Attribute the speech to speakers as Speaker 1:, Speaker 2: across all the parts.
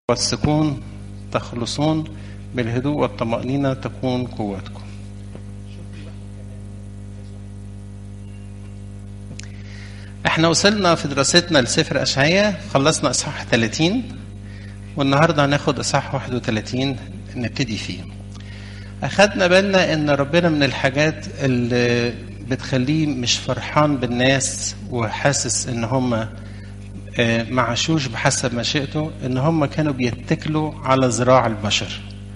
Speaker 1: والسكون تخلصون بالهدوء والطمأنينة تكون قوتكم احنا وصلنا في دراستنا لسفر أشعية خلصنا إصحاح 30 والنهاردة هناخد إصحاح 31 نبتدي فيه أخدنا بالنا إن ربنا من الحاجات اللي بتخليه مش فرحان بالناس وحاسس إن هم معشوش بحسب مشيئته إن هم كانوا بيتكلوا على ذراع البشر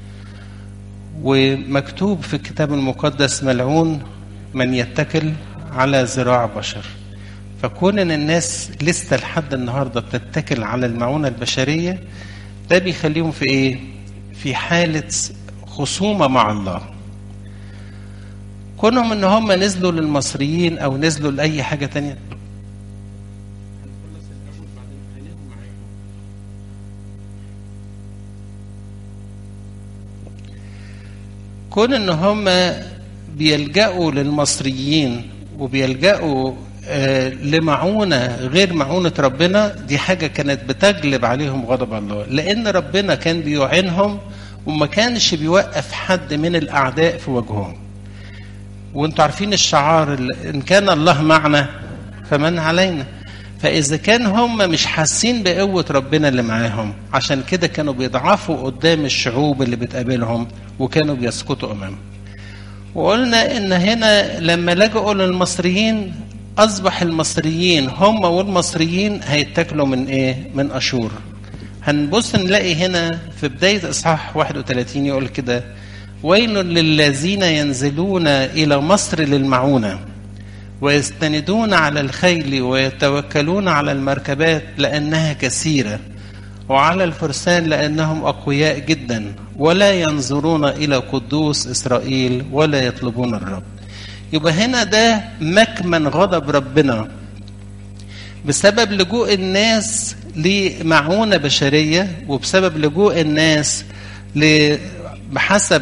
Speaker 1: ومكتوب في الكتاب المقدس ملعون من يتكل على ذراع بشر فكون ان الناس لسه لحد النهارده بتتكل على المعونه البشريه ده بيخليهم في ايه؟ في حاله خصومه مع الله. كونهم ان هم نزلوا للمصريين او نزلوا لاي حاجه تانية كون ان هم بيلجأوا للمصريين وبيلجأوا آه لمعونة غير معونة ربنا دي حاجة كانت بتجلب عليهم غضب الله لأن ربنا كان بيعينهم وما كانش بيوقف حد من الأعداء في وجههم وانتوا عارفين الشعار إن كان الله معنا فمن علينا فإذا كان هم مش حاسين بقوة ربنا اللي معاهم عشان كده كانوا بيضعفوا قدام الشعوب اللي بتقابلهم وكانوا بيسقطوا أمامهم وقلنا إن هنا لما لجأوا للمصريين أصبح المصريين هم والمصريين هيتاكلوا من إيه؟ من أشور. هنبص نلاقي هنا في بداية إصحاح 31 يقول كده: ويل للذين ينزلون إلى مصر للمعونة ويستندون على الخيل ويتوكلون على المركبات لأنها كثيرة وعلى الفرسان لأنهم أقوياء جدا ولا ينظرون إلى قدوس إسرائيل ولا يطلبون الرب. يبقى هنا ده مكمن غضب ربنا بسبب لجوء الناس لمعونة بشرية وبسبب لجوء الناس بحسب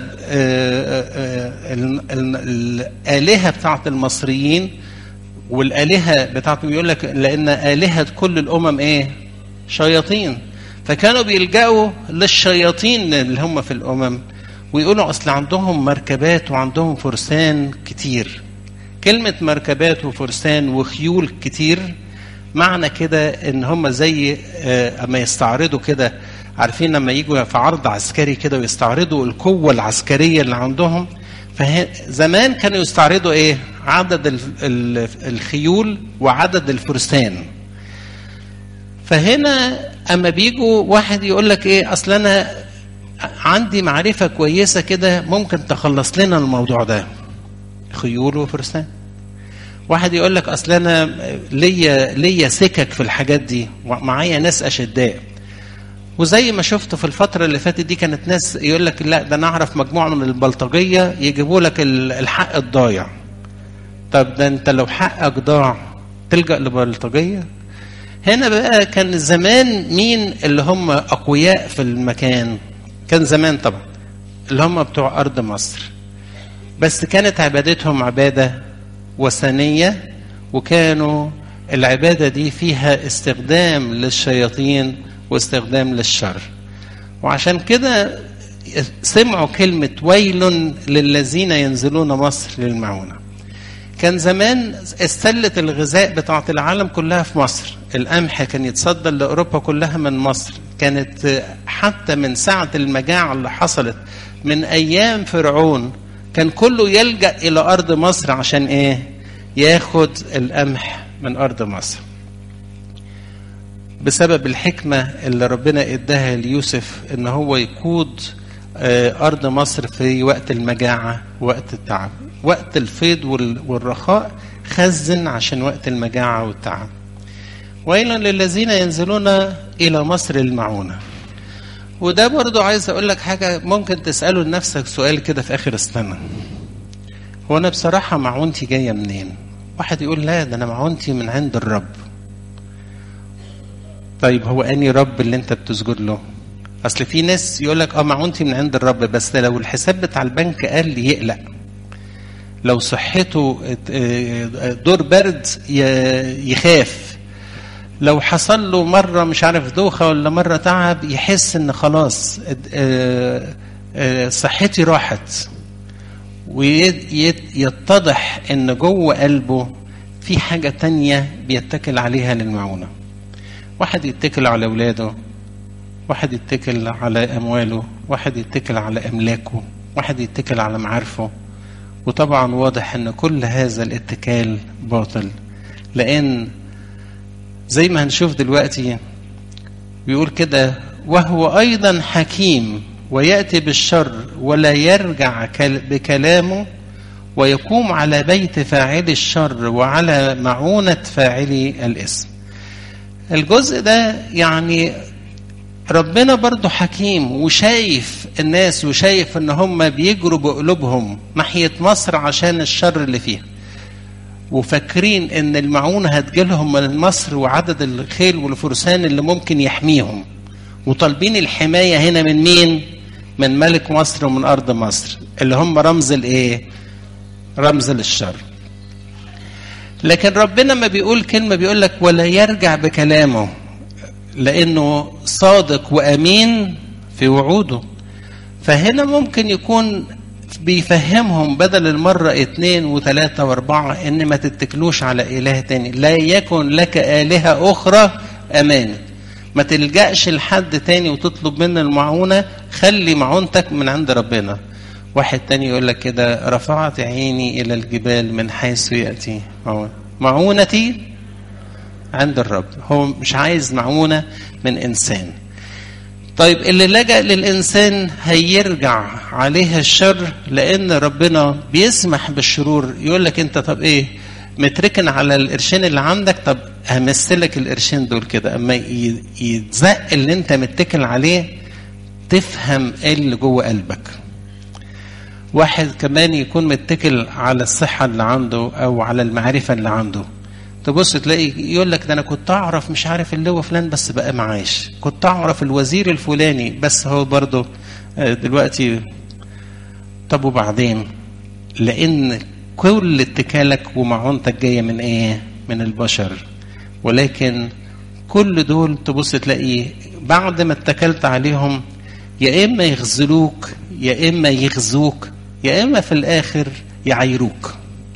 Speaker 1: الآلهة بتاعت المصريين والآلهة بتاعتهم يقول لك لأن آلهة كل الأمم إيه؟ شياطين فكانوا بيلجأوا للشياطين اللي هم في الأمم ويقولوا اصل عندهم مركبات وعندهم فرسان كتير كلمة مركبات وفرسان وخيول كتير معنى كده ان هم زي اما يستعرضوا كده عارفين لما يجوا في عرض عسكري كده ويستعرضوا القوة العسكرية اللي عندهم زمان كانوا يستعرضوا ايه عدد الخيول وعدد الفرسان فهنا اما بيجوا واحد يقول لك ايه اصل انا عندي معرفة كويسة كده ممكن تخلص لنا الموضوع ده خيول وفرسان واحد يقول لك اصل انا ليا ليا سكك في الحاجات دي ومعايا ناس اشداء وزي ما شفت في الفتره اللي فاتت دي كانت ناس يقول لك لا ده انا اعرف مجموعه من البلطجيه يجيبوا لك الحق الضايع طب ده انت لو حقك ضاع تلجا لبلطجيه هنا بقى كان زمان مين اللي هم اقوياء في المكان كان زمان طبعا اللي هم بتوع أرض مصر بس كانت عبادتهم عبادة وثنية وكانوا العبادة دي فيها استخدام للشياطين واستخدام للشر وعشان كده سمعوا كلمة ويل للذين ينزلون مصر للمعونة كان زمان استلة الغذاء بتاعت العالم كلها في مصر القمح كان يتصدر لأوروبا كلها من مصر كانت حتى من ساعة المجاعة اللي حصلت من أيام فرعون كان كله يلجأ إلى أرض مصر عشان إيه ياخد القمح من أرض مصر بسبب الحكمة اللي ربنا اداها ليوسف ان هو يقود أرض مصر في وقت المجاعة وقت التعب وقت الفيض والرخاء خزن عشان وقت المجاعة والتعب ويلا للذين ينزلون إلى مصر المعونة وده برضو عايز أقول لك حاجة ممكن تسأله لنفسك سؤال كده في آخر السنة هو أنا بصراحة معونتي جاية منين واحد يقول لا ده أنا معونتي من عند الرب طيب هو أني رب اللي أنت بتسجد له أصل في ناس يقول لك أه معونتي من عند الرب بس لو الحساب بتاع البنك قال يقلق لو صحته دور برد يخاف لو حصل له مرة مش عارف دوخة ولا مرة تعب يحس ان خلاص صحتي راحت ويتضح ان جوه قلبه في حاجة تانية بيتكل عليها للمعونة واحد يتكل على اولاده واحد يتكل على امواله واحد يتكل على املاكه واحد يتكل على معارفه وطبعا واضح ان كل هذا الاتكال باطل لان زي ما هنشوف دلوقتي بيقول كده وهو ايضا حكيم وياتي بالشر ولا يرجع بكلامه ويقوم على بيت فاعل الشر وعلى معونه فاعلي الاسم الجزء ده يعني ربنا برضه حكيم وشايف الناس وشايف ان هم بيجروا بقلوبهم ناحيه مصر عشان الشر اللي فيها وفاكرين ان المعونه هتجيلهم من مصر وعدد الخيل والفرسان اللي ممكن يحميهم وطالبين الحمايه هنا من مين من ملك مصر ومن ارض مصر اللي هم رمز الايه رمز للشر لكن ربنا ما بيقول كلمه بيقول لك ولا يرجع بكلامه لانه صادق وامين في وعوده فهنا ممكن يكون بيفهمهم بدل المرة اتنين وتلاتة واربعة ان ما تتكلوش على اله تاني لا يكن لك الهة اخرى امانة ما تلجأش لحد تاني وتطلب منه المعونة خلي معونتك من عند ربنا واحد تاني يقول لك كده رفعت عيني الى الجبال من حيث يأتي معونتي عند الرب هو مش عايز معونة من إنسان طيب اللي لجأ للإنسان هيرجع عليها الشر لأن ربنا بيسمح بالشرور يقول لك أنت طب إيه متركن على القرشين اللي عندك طب همثلك القرشين دول كده اما يتزق اللي انت متكل عليه تفهم ايه اللي جوه قلبك واحد كمان يكون متكل على الصحة اللي عنده أو على المعرفة اللي عنده تبص تلاقي يقول لك ده انا كنت اعرف مش عارف اللي هو فلان بس بقى معاش كنت اعرف الوزير الفلاني بس هو برضه دلوقتي طب وبعدين لان كل اتكالك ومعونتك جايه من ايه من البشر ولكن كل دول تبص تلاقي بعد ما اتكلت عليهم يا اما يخذلوك يا اما يغزوك يا اما في الاخر يعايروك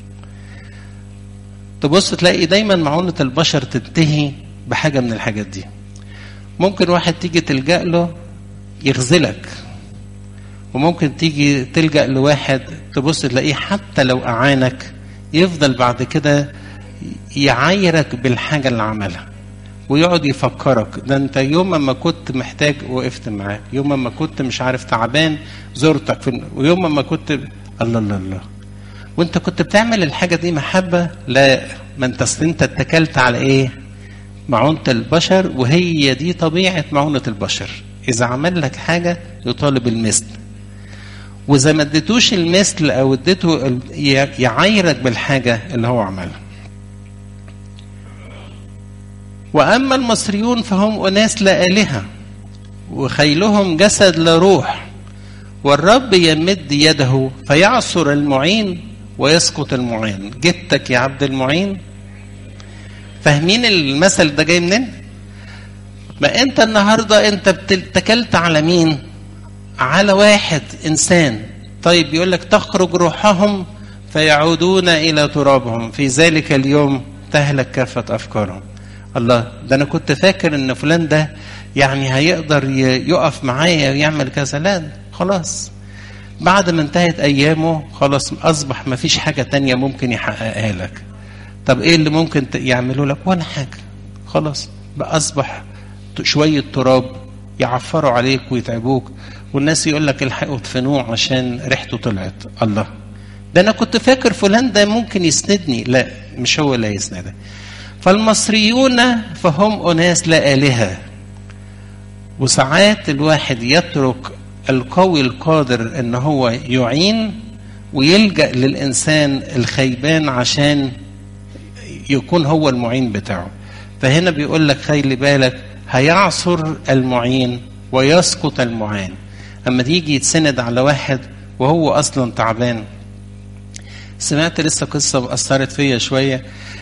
Speaker 1: تبص تلاقي دايما معونة البشر تنتهي بحاجة من الحاجات دي ممكن واحد تيجي تلجأ له يخذلك وممكن تيجي تلجأ لواحد تبص تلاقيه حتى لو أعانك يفضل بعد كده يعايرك بالحاجة اللي عملها ويقعد يفكرك ده انت يوم ما كنت محتاج وقفت معاك يوم ما كنت مش عارف تعبان زرتك في ويوم ما كنت الله الله الله وانت كنت بتعمل الحاجة دي محبة لا ما انت انت اتكلت على ايه معونة البشر وهي دي طبيعة معونة البشر اذا عمل لك حاجة يطالب المثل واذا ما اديتوش المثل او اديته يعايرك بالحاجة اللي هو عملها واما المصريون فهم اناس لا الهة وخيلهم جسد لا روح والرب يمد يده فيعصر المعين ويسقط المعين جبتك يا عبد المعين فاهمين المثل ده جاي منين ما انت النهارده انت اتكلت على مين على واحد انسان طيب يقول لك تخرج روحهم فيعودون الى ترابهم في ذلك اليوم تهلك كافه افكارهم الله ده انا كنت فاكر ان فلان ده يعني هيقدر يقف معايا ويعمل كذا لا خلاص بعد ما انتهت ايامه خلاص اصبح ما فيش حاجه تانية ممكن يحققها لك طب ايه اللي ممكن يعملوا لك ولا حاجه خلاص بقى اصبح شويه تراب يعفروا عليك ويتعبوك والناس يقول لك الحقوا ادفنوه عشان ريحته طلعت الله ده انا كنت فاكر فلان ده ممكن يسندني لا مش هو اللي هيسندك فالمصريون فهم اناس لا الهه وساعات الواحد يترك القوي القادر ان هو يعين ويلجا للانسان الخيبان عشان يكون هو المعين بتاعه فهنا بيقول لك خلي بالك هيعصر المعين ويسقط المعان اما تيجي يتسند على واحد وهو اصلا تعبان سمعت لسه قصه اثرت فيا شويه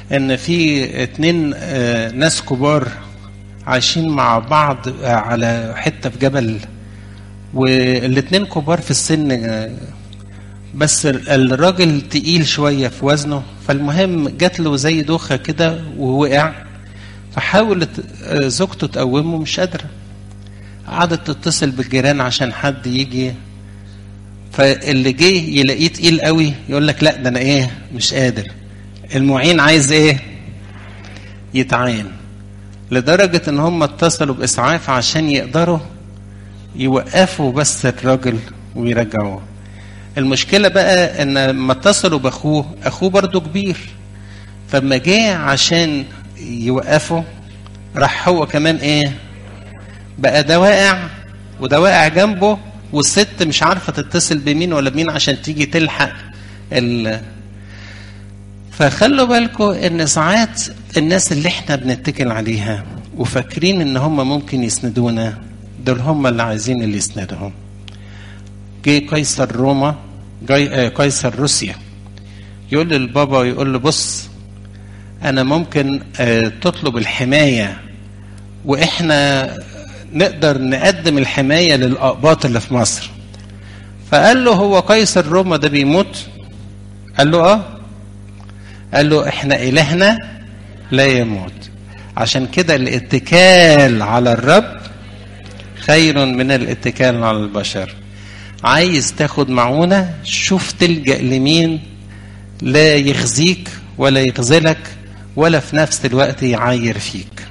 Speaker 1: ان في اتنين آه، ناس كبار عايشين مع بعض آه، على حته في جبل والاتنين كبار في السن آه، بس الراجل تقيل شويه في وزنه فالمهم جات له زي دوخه كده ووقع فحاولت آه، زوجته تقومه مش قادره قعدت تتصل بالجيران عشان حد يجي فاللي جه يلاقيه تقيل قوي يقول لك لا ده انا ايه مش قادر المعين عايز ايه يتعين لدرجة ان هم اتصلوا باسعاف عشان يقدروا يوقفوا بس الراجل ويرجعوه المشكلة بقى ان لما اتصلوا باخوه اخوه برضه كبير فلما جه عشان يوقفه راح هو كمان ايه بقى ده واقع وده واقع جنبه والست مش عارفه تتصل بمين ولا بمين عشان تيجي تلحق ال فخلوا بالكم ان ساعات الناس اللي احنا بنتكل عليها وفاكرين ان هم ممكن يسندونا دول هم اللي عايزين اللي يسندهم جه قيصر روما جاي آه، قيصر روسيا يقول للبابا ويقول له بص انا ممكن آه، تطلب الحمايه واحنا نقدر نقدم الحمايه للاقباط اللي في مصر فقال له هو قيصر روما ده بيموت قال له اه قال له احنا الهنا لا يموت عشان كده الاتكال على الرب خير من الاتكال على البشر عايز تاخد معونة شوف تلجأ لمين لا يخزيك ولا يخذلك ولا في نفس الوقت يعاير فيك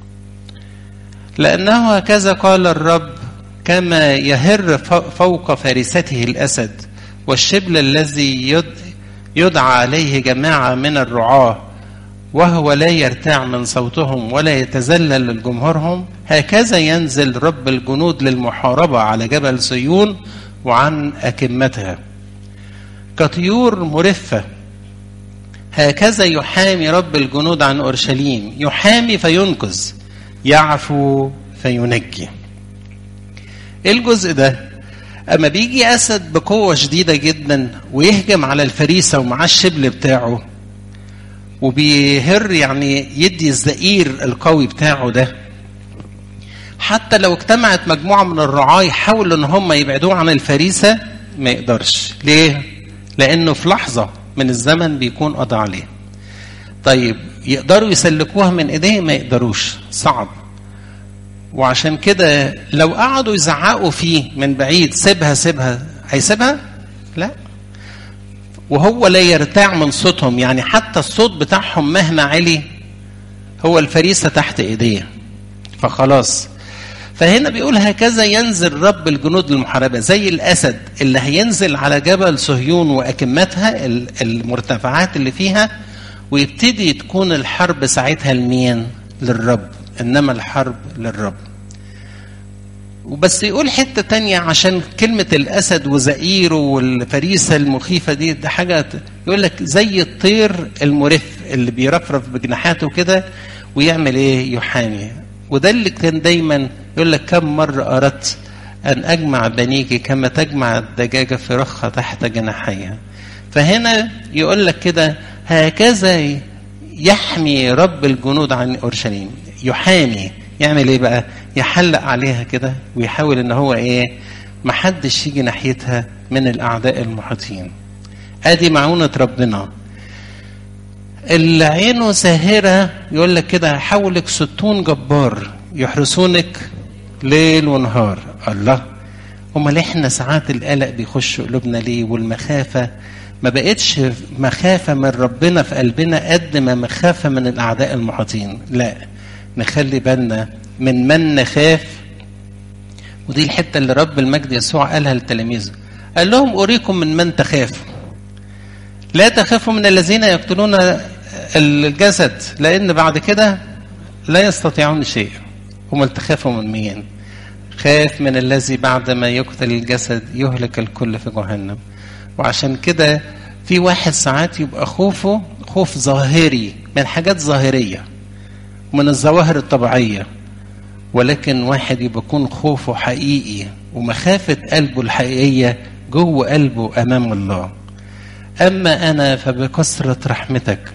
Speaker 1: لأنه هكذا قال الرب كما يهر فوق فريسته الأسد والشبل الذي يد يدعى عليه جماعة من الرعاة وهو لا يرتاع من صوتهم ولا يتذلل لجمهورهم هكذا ينزل رب الجنود للمحاربة على جبل صيون وعن أكمتها كطيور مرفة هكذا يحامي رب الجنود عن أورشليم يحامي فينقذ يعفو فينجي ايه الجزء ده اما بيجي اسد بقوه شديده جدا ويهجم على الفريسه ومعاه الشبل بتاعه وبيهر يعني يدي الزئير القوي بتاعه ده حتى لو اجتمعت مجموعه من الرعاة يحاولوا ان هم يبعدوه عن الفريسه ما يقدرش ليه لانه في لحظه من الزمن بيكون قضى عليه طيب يقدروا يسلكوها من ايديه ما يقدروش صعب وعشان كده لو قعدوا يزعقوا فيه من بعيد سيبها سيبها هيسيبها لا وهو لا يرتاع من صوتهم يعني حتى الصوت بتاعهم مهما علي هو الفريسة تحت ايديه فخلاص فهنا بيقول هكذا ينزل رب الجنود للمحاربة زي الأسد اللي هينزل على جبل صهيون وأكمتها المرتفعات اللي فيها ويبتدي تكون الحرب ساعتها لمين؟ للرب إنما الحرب للرب وبس يقول حتة تانية عشان كلمة الأسد وزئيره والفريسة المخيفة دي ده حاجة يقول لك زي الطير المرف اللي بيرفرف بجناحاته كده ويعمل ايه يحامي وده اللي كان دايما يقول لك كم مرة أردت أن أجمع بنيك كما تجمع الدجاجة فرخة تحت جناحيها فهنا يقول لك كده هكذا يحمي رب الجنود عن أورشليم يحامي يعمل ايه بقى يحلق عليها كده ويحاول ان هو ايه محدش يجي ناحيتها من الاعداء المحيطين ادي معونة ربنا اللي عينه ساهرة يقول لك كده حولك ستون جبار يحرسونك ليل ونهار الله امال احنا ساعات القلق بيخش قلوبنا ليه والمخافة ما بقتش مخافة من ربنا في قلبنا قد ما مخافة من الأعداء المحيطين لا نخلي بالنا من من نخاف ودي الحتة اللي رب المجد يسوع قالها لتلاميذه قال لهم أريكم من من تخاف لا تخافوا من الذين يقتلون الجسد لأن بعد كده لا يستطيعون شيء هم تخافوا من مين خاف من الذي بعد ما يقتل الجسد يهلك الكل في جهنم وعشان كده في واحد ساعات يبقى خوفه خوف ظاهري من حاجات ظاهريه من الظواهر الطبيعية ولكن واحد يبقى يكون خوفه حقيقي ومخافة قلبه الحقيقية جوه قلبه أمام الله أما أنا فبكثرة رحمتك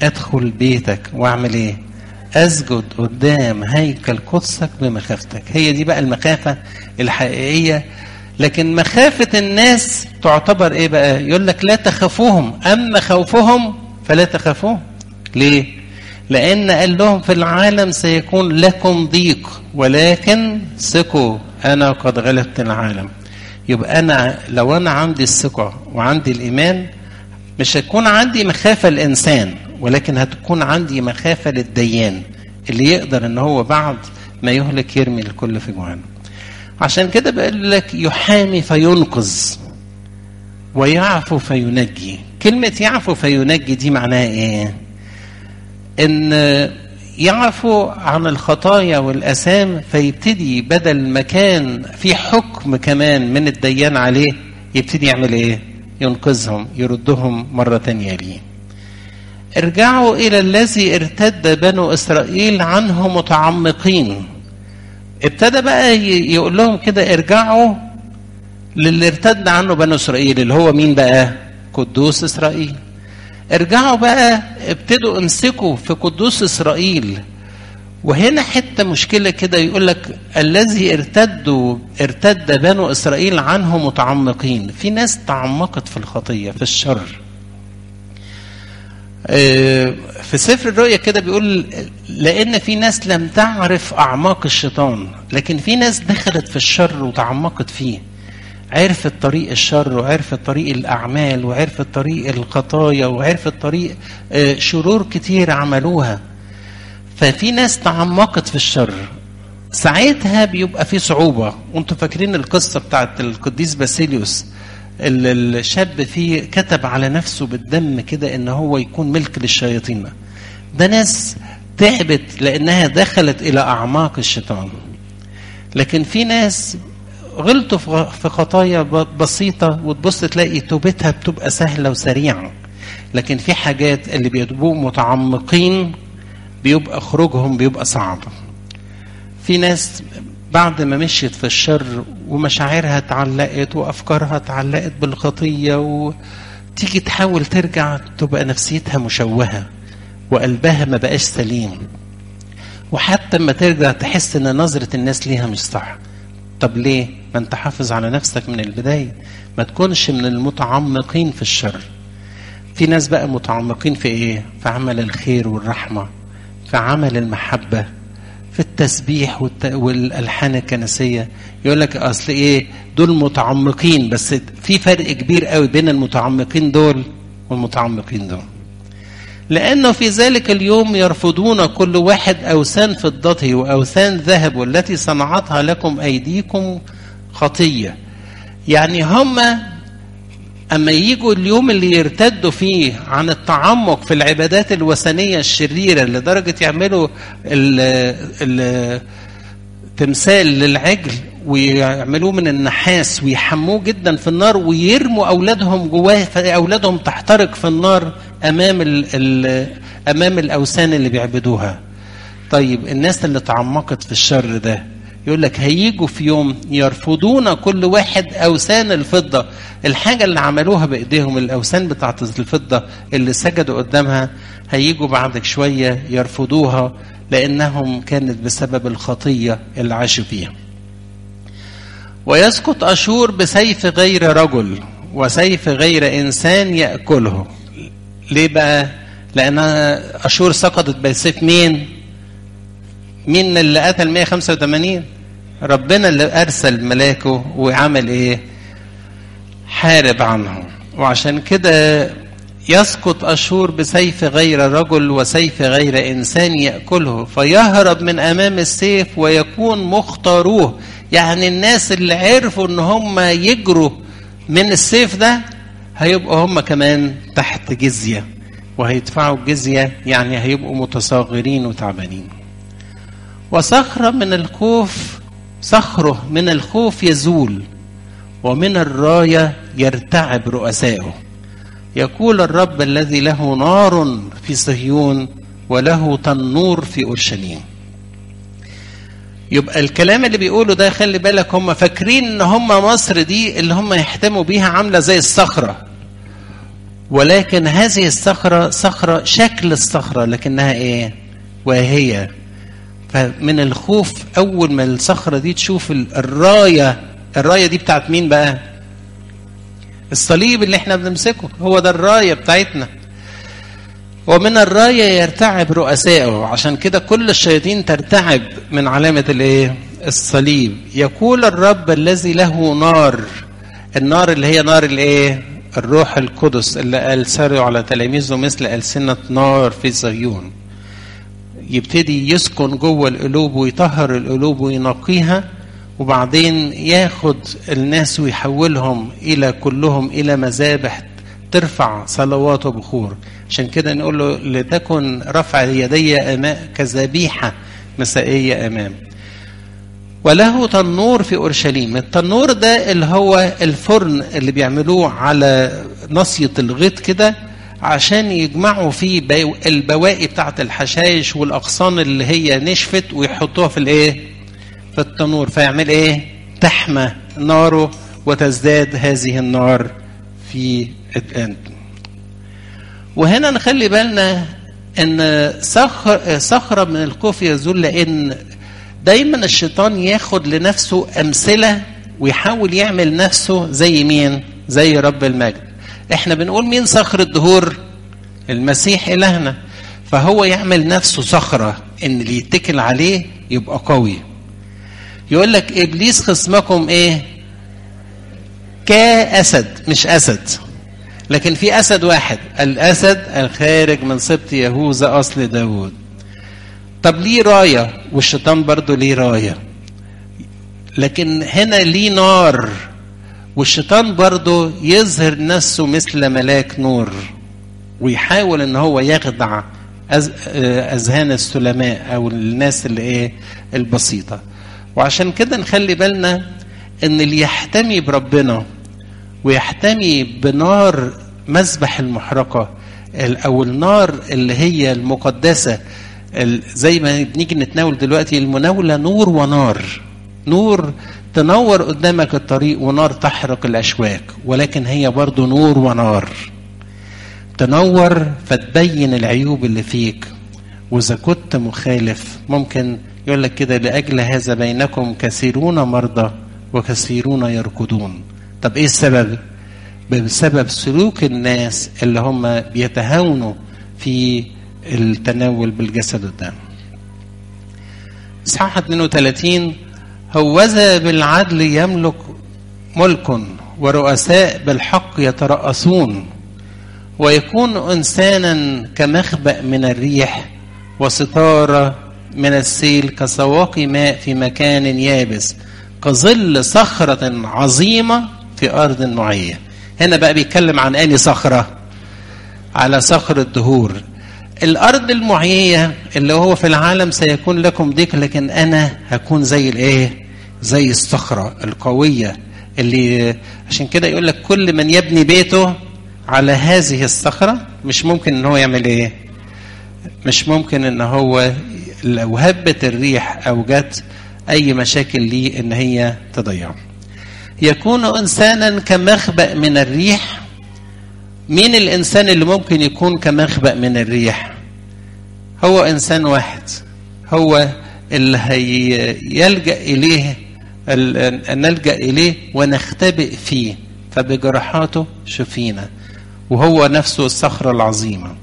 Speaker 1: ادخل بيتك واعمل ايه اسجد قدام هيكل قدسك بمخافتك هي دي بقى المخافه الحقيقيه لكن مخافه الناس تعتبر ايه بقى يقول لك لا تخافوهم اما خوفهم فلا تخافوهم ليه لان قال لهم في العالم سيكون لكم ضيق ولكن ثقوا انا قد غلبت العالم يبقى انا لو انا عندي الثقه وعندي الايمان مش هتكون عندي مخافه الانسان ولكن هتكون عندي مخافه للديان اللي يقدر ان هو بعد ما يهلك يرمي الكل في جهنم عشان كده بقول لك يحامي فينقذ ويعفو فينجي كلمة يعفو فينجي دي معناها ايه ان يعفو عن الخطايا والأثام فيبتدي بدل ما كان في حكم كمان من الديان عليه يبتدي يعمل ايه ينقذهم يردهم مرة تانية ليه ارجعوا إلى الذي ارتد بنو إسرائيل عنه متعمقين ابتدى بقى يقول لهم كده ارجعوا للي ارتد عنه بنو إسرائيل اللي هو مين بقى قدوس إسرائيل ارجعوا بقى ابتدوا امسكوا في قدوس إسرائيل وهنا حتة مشكلة كده يقول لك الذي ارتدوا ارتد بنو إسرائيل عنه متعمقين في ناس تعمقت في الخطية في الشر في سفر الرؤيا كده بيقول لأن في ناس لم تعرف أعماق الشيطان لكن في ناس دخلت في الشر وتعمقت فيه عرفت طريق الشر وعرفت طريق الأعمال وعرفت طريق الخطايا وعرفت طريق شرور كتير عملوها ففي ناس تعمقت في الشر ساعتها بيبقى في صعوبة وانتم فاكرين القصة بتاعت القديس باسيليوس الشاب فيه كتب على نفسه بالدم كده ان هو يكون ملك للشياطين ده ناس تعبت لانها دخلت الى اعماق الشيطان لكن في ناس غلطوا في خطايا بسيطة وتبص تلاقي توبتها بتبقى سهلة وسريعة لكن في حاجات اللي بيبقوا متعمقين بيبقى خروجهم بيبقى صعب في ناس بعد ما مشيت في الشر ومشاعرها اتعلقت وافكارها اتعلقت بالخطيه وتيجي تحاول ترجع تبقى نفسيتها مشوهه وقلبها ما بقاش سليم وحتى اما ترجع تحس ان نظره الناس ليها مش صح طب ليه ما انت حافظ على نفسك من البدايه ما تكونش من المتعمقين في الشر في ناس بقى متعمقين في ايه في عمل الخير والرحمه في عمل المحبه في التسبيح والت... والالحان الكنسيه يقول لك اصل ايه دول متعمقين بس في فرق كبير قوي بين المتعمقين دول والمتعمقين دول لانه في ذلك اليوم يرفضون كل واحد اوثان فضته واوثان ذهب والتي صنعتها لكم ايديكم خطيه يعني هم اما يجوا اليوم اللي يرتدوا فيه عن التعمق في العبادات الوثنيه الشريره لدرجه يعملوا تمثال للعجل ويعملوه من النحاس ويحموه جدا في النار ويرموا اولادهم جواه فاولادهم تحترق في النار امام ال ال امام الاوثان اللي بيعبدوها. طيب الناس اللي تعمقت في الشر ده يقول لك هيجوا في يوم يرفضون كل واحد اوثان الفضه الحاجه اللي عملوها بايديهم الاوثان بتاعت الفضه اللي سجدوا قدامها هيجوا بعد شويه يرفضوها لانهم كانت بسبب الخطيه اللي عاشوا فيها ويسقط اشور بسيف غير رجل وسيف غير انسان ياكله ليه بقى لان اشور سقطت بسيف مين مين اللي قتل 185 ربنا اللي ارسل ملاكه وعمل ايه حارب عنهم وعشان كده يسقط اشور بسيف غير رجل وسيف غير انسان ياكله فيهرب من امام السيف ويكون مختاروه يعني الناس اللي عرفوا ان هم يجروا من السيف ده هيبقوا هم كمان تحت جزيه وهيدفعوا الجزيه يعني هيبقوا متصاغرين وتعبانين وصخرة من الخوف صخره من الخوف يزول ومن الراية يرتعب رؤسائه يقول الرب الذي له نار في صهيون وله تنور في اورشليم يبقى الكلام اللي بيقوله ده خلي بالك هم فاكرين ان هم مصر دي اللي هم يحتموا بيها عامله زي الصخره ولكن هذه الصخرة صخرة شكل الصخرة لكنها ايه واهية فمن الخوف اول ما الصخرة دي تشوف الراية الراية دي بتاعت مين بقى الصليب اللي احنا بنمسكه هو ده الراية بتاعتنا ومن الراية يرتعب رؤسائه عشان كده كل الشياطين ترتعب من علامة الايه الصليب يقول الرب الذي له نار النار اللي هي نار الايه الروح القدس اللي قال سروا على تلاميذه مثل ألسنة نار في صهيون يبتدي يسكن جوه القلوب ويطهر القلوب وينقيها وبعدين ياخد الناس ويحولهم إلى كلهم إلى مذابح ترفع صلوات وبخور عشان كده نقول له لتكن رفع يدي أمام كذبيحة مسائية أمام وله تنور في اورشليم التنور ده اللي هو الفرن اللي بيعملوه على نصيه الغيط كده عشان يجمعوا فيه البواقي بتاعه الحشائش والاغصان اللي هي نشفت ويحطوها في الايه في التنور فيعمل ايه تحمى ناره وتزداد هذه النار في الآن وهنا نخلي بالنا ان صخر صخره من الخوف يزول لان دايما الشيطان ياخد لنفسه امثله ويحاول يعمل نفسه زي مين زي رب المجد احنا بنقول مين صخر الدهور المسيح الهنا فهو يعمل نفسه صخره ان اللي يتكل عليه يبقى قوي يقول لك ابليس خصمكم ايه كاسد مش اسد لكن في اسد واحد الاسد الخارج من سبط يهوذا اصل داوود طب ليه رايه والشيطان برضه ليه رايه لكن هنا ليه نار والشيطان برضه يظهر نفسه مثل ملاك نور ويحاول ان هو يخدع اذهان السلماء او الناس اللي ايه البسيطه وعشان كده نخلي بالنا ان اللي يحتمي بربنا ويحتمي بنار مذبح المحرقه او النار اللي هي المقدسه زي ما بنيجي نتناول دلوقتي المناوله نور ونار نور تنور قدامك الطريق ونار تحرق الاشواك ولكن هي برضو نور ونار تنور فتبين العيوب اللي فيك واذا كنت مخالف ممكن يقول لك كده لاجل هذا بينكم كثيرون مرضى وكثيرون يركضون طب ايه السبب بسبب سلوك الناس اللي هم بيتهاونوا في التناول بالجسد الدم اصحاح 32 هوذا بالعدل يملك ملك ورؤساء بالحق يترأسون ويكون انسانا كمخبأ من الريح وستاره من السيل كسواقي ماء في مكان يابس كظل صخرة عظيمة في أرض معية هنا بقى بيتكلم عن أني صخرة على صخر الدهور الأرض المعية اللي هو في العالم سيكون لكم ضيق لكن أنا هكون زي الإيه زي الصخرة القوية اللي عشان كده يقول لك كل من يبني بيته على هذه الصخرة مش ممكن ان هو يعمل ايه مش ممكن ان هو لو هبت الريح او جت اي مشاكل ليه ان هي تضيعه يكون انسانا كمخبأ من الريح مين الانسان اللي ممكن يكون كمخبأ من الريح هو انسان واحد هو اللي هي يلجأ اليه نلجأ اليه ونختبئ فيه فبجراحاته شفينا وهو نفسه الصخرة العظيمة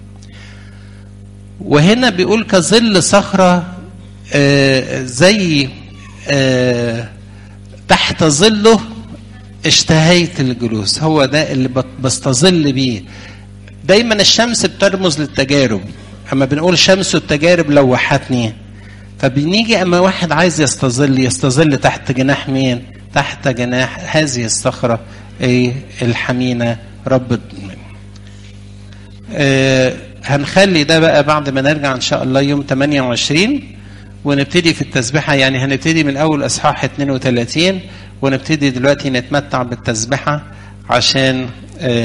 Speaker 1: وهنا بيقول كظل صخرة آه زي آه تحت ظله اشتهيت الجلوس هو ده اللي بستظل بيه دايما الشمس بترمز للتجارب اما بنقول شمس التجارب لوحتني فبنيجي اما واحد عايز يستظل يستظل تحت جناح مين تحت جناح هذه الصخره ايه الحمينه رب آه هنخلي ده بقى بعد ما نرجع ان شاء الله يوم 28 ونبتدي في التسبيحه يعني هنبتدي من اول اصحاح 32 ونبتدي دلوقتي نتمتع بالتسبيحه عشان آه